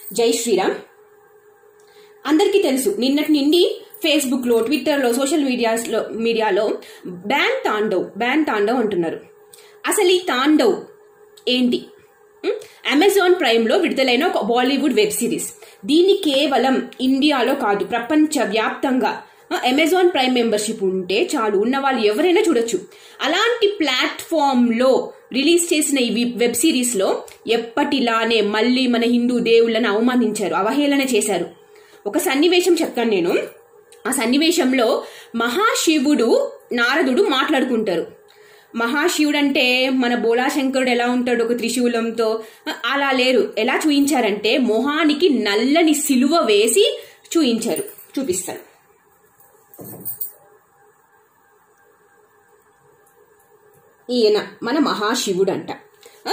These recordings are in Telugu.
జై శ్రీరామ్ అందరికీ తెలుసు నిన్నటి నుండి ఫేస్బుక్లో ట్విట్టర్లో సోషల్ మీడియాస్లో మీడియాలో బ్యాన్ తాండవ్ బ్యాన్ తాండవ్ అంటున్నారు అసలు ఈ తాండవ్ ఏంటి ఉం? అమెజాన్ ప్రైమ్లో విడుదలైన ఒక బాలీవుడ్ వెబ్ సిరీస్ దీన్ని కేవలం ఇండియాలో కాదు ప్రపంచ వ్యాప్తంగా ఆ, అమెజాన్ ప్రైమ్ మెంబర్షిప్ ఉంటే చాలు ఉన్న వాళ్ళు ఎవరైనా చూడొచ్చు అలాంటి ప్లాట్ఫామ్లో రిలీజ్ చేసిన ఈ వి- వెబ్ సిరీస్లో ఎప్పటిలానే మళ్ళీ మన హిందూ దేవుళ్ళని అవమానించారు అవహేళన చేశారు ఒక సన్నివేశం చెప్తాను నేను ఆ సన్నివేశంలో మహాశివుడు నారదుడు మాట్లాడుకుంటారు మహాశివుడు అంటే మన బోళాశంకరుడు ఎలా ఉంటాడు ఒక త్రిశూలంతో అ- అలా లేరు ఎలా చూయించారంటే మొహానికి నల్లని సిలువ వేసి చూయించారు చూపిస్తాను ఈయన మన మహాశివుడు అంట ఆ?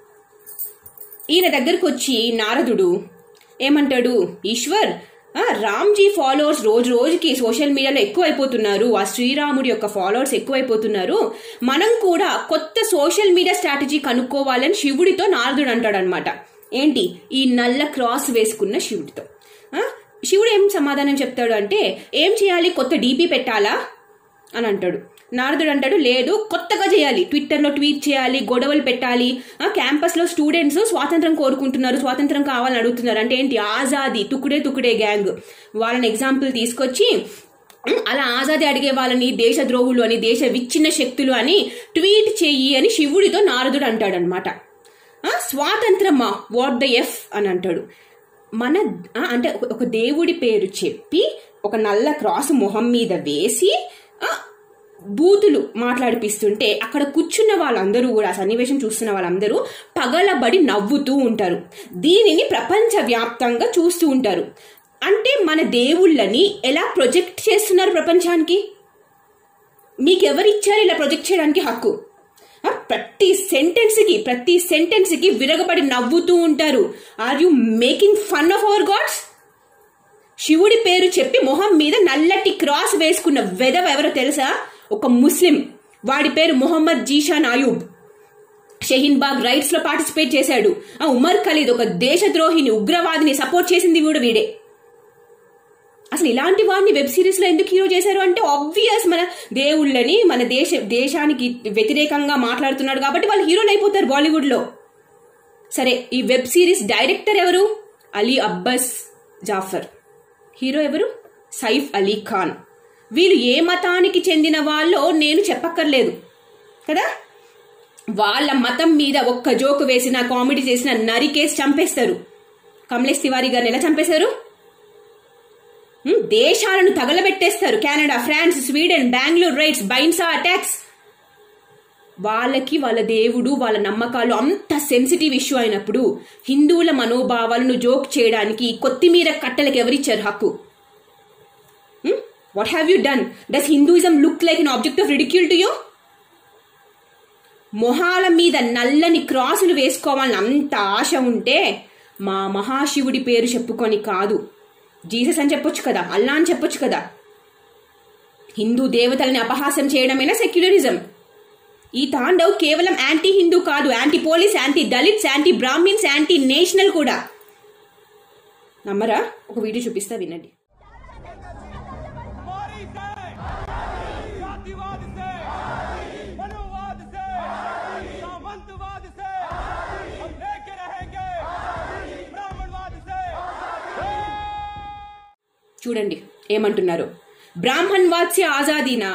ఈయన దగ్గరకు వచ్చి నారదుడు ఏమంటాడు ఈశ్వర్ ఆ, రామ్జీ ఫాలోవర్స్ రోజు రోజుకి సోషల్ మీడియాలో ఎక్కువైపోతున్నారు ఆ శ్రీరాముడి యొక్క ఫాలోవర్స్ ఎక్కువైపోతున్నారు మనం కూడా కొత్త సోషల్ మీడియా స్ట్రాటజీ కనుక్కోవాలని శివుడితో నారదుడు అంటాడనమాట ఏంటి ఈ నల్ల క్రాస్ వేసుకున్న శివుడితో ఆ, శివుడు ఏం సమాధానం చెప్తాడు అంటే ఏం చేయాలి కొత్త డీపీ పెట్టాలా అని అంటాడు నారదుడు అంటాడు లేదు కొత్తగా చేయాలి ట్విట్టర్లో ట్వీట్ చేయాలి గొడవలు పెట్టాలి ఆ క్యాంపస్లో స్టూడెంట్స్ స్వాతంత్రం కోరుకుంటున్నారు స్వాతంత్రం కావాలని అడుగుతున్నారు అంటే ఏంటి ఆజాది తుకుడే తుకుడే గ్యాంగ్ వాళ్ళని ఎగ్జాంపుల్ తీసుకొచ్చి ఉమ్, అలా ఆజాది అడిగే వాళ్ళని దేశద్రోహులు అని దేశ విచ్ఛిన్న శక్తులు అని ట్వీట్ చెయ్యి అని శివుడితో నారదుడు అంటాడనమాట ఆ, స్వాతంత్రమా వాట్ ద ఎఫ్ అని అంటాడు మన ఆ, అంటే ఒక- ఒక దేవుడి పేరు చెప్పి ఒక నల్ల క్రాస్ మొహం మీద వేసి ఆ, బూతులు మాట్లాడిపిస్తుంటే అక్కడ కూర్చున్న వాళ్ళందరూ కూడా ఆ సన్నివేశం చూస్తున్న వాళ్ళందరూ పగలబడి నవ్వుతూ ఉంటారు దీనిని ప్రపంచ వ్యాప్తంగా చూస్తూ ఉంటారు అంటే మన దేవుళ్ళని ఎలా ప్రొజెక్ట్ చేస్తున్నారు ప్రపంచానికి మీకెవరిచ్చారు ఇలా ప్రొజెక్ట్ చేయడానికి హక్కు ఆ, ప్రతి సెంటెన్స్కి ప్రతి సెంటెన్స్కి విరగబడి నవ్వుతూ ఉంటారు are you making fun of our gods శివుడి పేరు చెప్పి మొహం మీద నల్లటి క్రాస్ వేసుకున్న వెదవ ఎవరో తెలుసా ఒక ముస్లిం వాడి పేరు మొహమ్మద్ జీషాన్ అయూబ్ షహీన్ బాగ్ రైట్స్ లో పార్టిసిపేట్ చేశాడు ఆ ఉమర్ ఖలీద్ ఒక దేశద్రోహిని ఉగ్రవాదిని సపోర్ట్ చేసింది కూడా వీడే అసలు ఇలాంటి వాడిని వెబ్ సిరీస్ లో ఎందుకు హీరో చేశారు అంటే ఆబ్వియస్ మన దేవుళ్ళని మన దేశ దేశానికి వ్యతిరేకంగా మాట్లాడుతున్నాడు కాబట్టి వాళ్ళు హీరోలు అయిపోతారు బాలీవుడ్ లో సరే ఈ వెబ్ సిరీస్ డైరెక్టర్ ఎవరు అలీ అబ్బస్ జాఫర్ హీరో ఎవరు సైఫ్ అలీ ఖాన్ వీళ్ళు ఏ మతానికి చెందిన వాళ్ళో నేను చెప్పక్కర్లేదు కదా వాళ్ళ మతం మీద ఒక్క జోకు వేసిన కామెడీ చేసిన నరికేసి చంపేస్తారు కమలేష్ తివారీ గారిని ఎలా చంపేశారు హ్మ్, దేశాలను తగలబెట్టేస్తారు Canada France Sweden Bengaluru riots Bhainsa attacks వాళ్ళకి వాళ్ళ దేవుడు వాళ్ళ నమ్మకాలు అంత సెన్సిటివ్ ఇష్యూ అయినప్పుడు హిందువుల మనోభావాలను జోక్ చేయడానికి కొత్తిమీర కట్టెలకు ఎవరిచ్చారు హక్కు what have you done does Hinduism look like an object of ridicule to you మొహాల మీద నల్లని క్రాసులు వేసుకోవాలని అంత ఆశ ఉంటే మా మహాశివుడి పేరు చెప్పుకొని కాదు జీసస్ అని చెప్పొచ్చు కదా అల్లా అని చెప్పొచ్చు కదా హిందూ దేవతల్ని అపహాసం చేయడమేనా సెక్యులరిజం ఈ తాండవ్ కేవలం యాంటీ హిందూ కాదు anti police anti Dalits anti Brahmins anti national కూడా నమ్మరా ఒక వీడియో చూపిస్తా వినండి हमारी से जातिवाद से मनुवाद से सामंतवाद से हम लेके रहेंगे ब्राह्मणवाद से చూడండి ఏమంటున్నారు బ్రాహ్మణ్ వాత్స్య ఆజాదీనా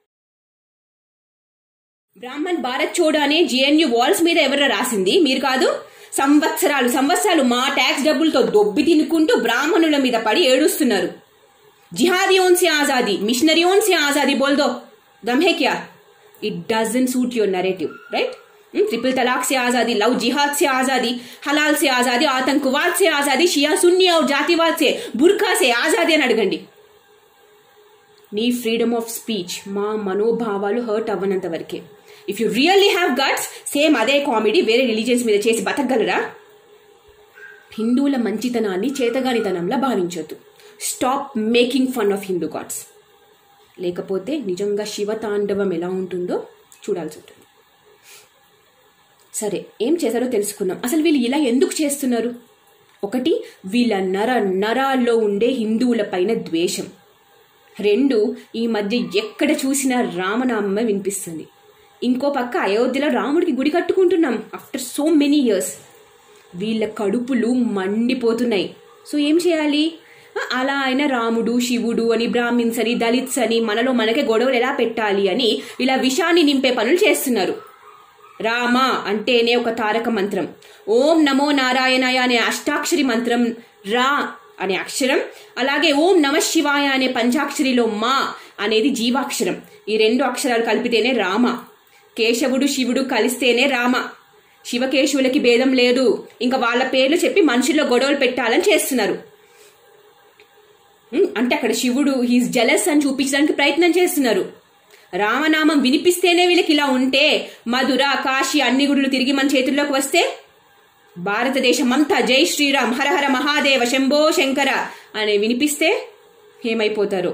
బ్రాహ్మణ్ భారత్ చోడు అనే జిఎన్యు వాల్స్ మీద ఎవరు రాసింది మీరు కాదు సంవత్సరాలు సంవత్సరాలు మా ట్యాక్స్ డబ్బులతో దొబ్బి తినుకుంటూ బ్రాహ్మణుల మీద పడి ఏడుస్తున్నారు जिहादियों से आजादी मिशनरियों से आजादी बोल दो दम है क्या it doesn't suit your narrative right triple talaq से आजादी लव जिहाद से आजादी हलाल से आजादी आतंकवाद से आजादी शिया सुन्नी और जातिवाद से बुरखा से आजादी అని అడగండి నీ ఫ్రీడమ్ ఆఫ్ స్పీచ్ మా మనోభావాలు హర్ట్ అవ్వనంత వరకే if you really have guts same అదే కామెడీ వేరే రిలీజియన్స్ మీద చేసి బతకగలరా హిందువుల మంచితనాన్ని చేతగానితనంలా భావించొద్దు stop making fun of Hindu gods లేకపోతే నిజంగా శివతాండవం ఎలా ఉంటుందో చూడాల్సి ఉంటుంది సరే ఏం చేశారో తెలుసుకుందాం అసలు వీళ్ళు ఇలా ఎందుకు చేస్తున్నారు ఒకటి వీళ్ళ నర నరాల్లో ఉండే హిందువుల పైన ద్వేషం రెండు ఈ మధ్య ఎక్కడ చూసినా రామనామమే వినిపిస్తుంది ఇంకో పక్క అయోధ్యలో రాముడికి గుడి కట్టుకుంటున్నాం ఆఫ్టర్ సో మెనీ ఇయర్స్ వీళ్ళ కడుపులు మండిపోతున్నాయి సో ఏం చేయాలి ఆ, అలా అయినా రాముడు శివుడు అని బ్రాహ్మిన్స్ అని దళిత్స్ అని మనలో మనకే గొడవలు ఎలా పెట్టాలి అని ఇలా విషాన్ని నింపే పనులు చేస్తున్నారు రామ అంటేనే ఒక తారక మంత్రం ఓం నమో నారాయణాయ అనే అష్టాక్షరి మంత్రం రా అనే అక్షరం అలాగే ఓం నమ శివాయ అనే పంచాక్షరిలో మా అనేది జీవాక్షరం ఈ రెండు అక్షరాలు కలిపితేనే రామ కేశవుడు శివుడు కలిస్తేనే రామ శివకేశవులకి భేదం లేదు ఇంకా వాళ్ళ పేర్లు చెప్పి మనుషుల్లో గొడవలు పెట్టాలని చేస్తున్నారు ఉమ్, అంటే అక్కడ శివుడు హీస్ జలస్ అని చూపించడానికి ప్రయత్నం చేస్తున్నారు రామనామం వినిపిస్తేనే వీళ్ళకి ఇలా ఉంటే మధుర కాశీ అన్ని గుడులు తిరిగి మన చేతుల్లోకి వస్తే భారతదేశం అంతా జై శ్రీరామ్ హరహర మహాదేవ శంభో శంకర అనే వినిపిస్తే ఏమైపోతారు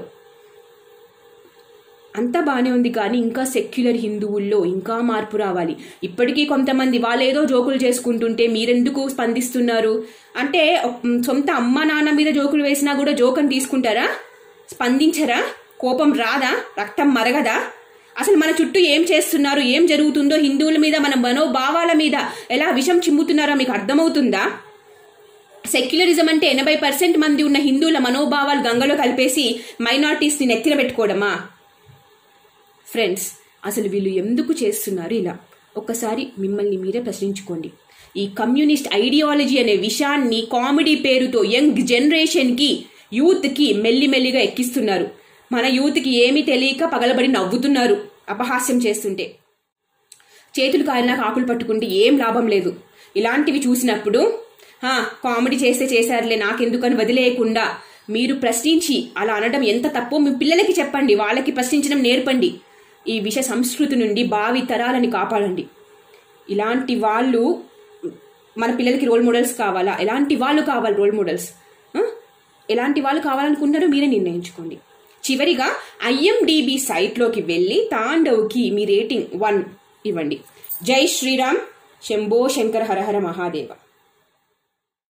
అంతా బానే ఉంది కానీ ఇంకా సెక్యులర్ హిందువుల్లో ఇంకా మార్పు రావాలి ఇప్పటికీ కొంతమంది వాళ్ళేదో జోకులు చేసుకుంటుంటే మీరెందుకు స్పందిస్తున్నారు అంటే ఉమ్, సొంత అమ్మ నాన్న మీద జోకులు వేసినా కూడా జోకని తీసుకుంటారా స్పందించరా కోపం రాదా రక్తం మరగదా అసలు మన చుట్టూ ఏం చేస్తున్నారు ఏం జరుగుతుందో హిందువుల మీద మన మనోభావాల మీద ఎలా విషం చిమ్ముతున్నారో మీకు అర్థమవుతుందా సెక్యులరిజం అంటే ఎనభై పర్సెంట్ మంది ఉన్న హిందువుల మనోభావాలు గంగలో కలిపేసి మైనార్టీస్ ని నెత్తిన పెట్టుకోవడమా ఫ్రెండ్స్ అసలు వీళ్ళు ఎందుకు చేస్తున్నారు ఇలా ఒక్కసారి మిమ్మల్ని మీరే ప్రశ్నించుకోండి ఈ కమ్యూనిస్ట్ ఐడియాలజీ అనే విషయాన్ని కామెడీ పేరుతో యంగ్ జనరేషన్కి యూత్కి మెల్లిమెల్లిగా ఎక్కిస్తున్నారు మన యూత్కి ఏమీ తెలియక పగలబడి నవ్వుతున్నారు అపహాస్యం చేస్తుంటే చేతులు కాలినాక ఆకులు పట్టుకుంటే ఏం లాభం లేదు ఇలాంటివి చూసినప్పుడు "హా, కామెడీ చేస్తే చేశారులే నాకెందుకని వదిలేయకుండా మీరు ప్రశ్నించి అలా అనడం ఎంత తప్పో మీ పిల్లలకి చెప్పండి వాళ్ళకి ప్రశ్నించడం నేర్పండి ఈ విష సంస్కృతి నుండి భావి తరాలని కాపాడండి ఇలాంటి వాళ్ళు మన పిల్లలకి రోల్ మోడల్స్ కావాలా ఎలాంటి వాళ్ళు కావాలి రోల్ మోడల్స్ ఆ? ఎలాంటి వాళ్ళు కావాలనుకుంటారో మీరే నిర్ణయించుకోండి చివరిగా ఐఎండిబి సైట్లోకి వెళ్ళి తాండవ్కి మీ రేటింగ్ వన్ ఇవ్వండి జై శ్రీరామ్ శంభో శంకర హరహర మహాదేవ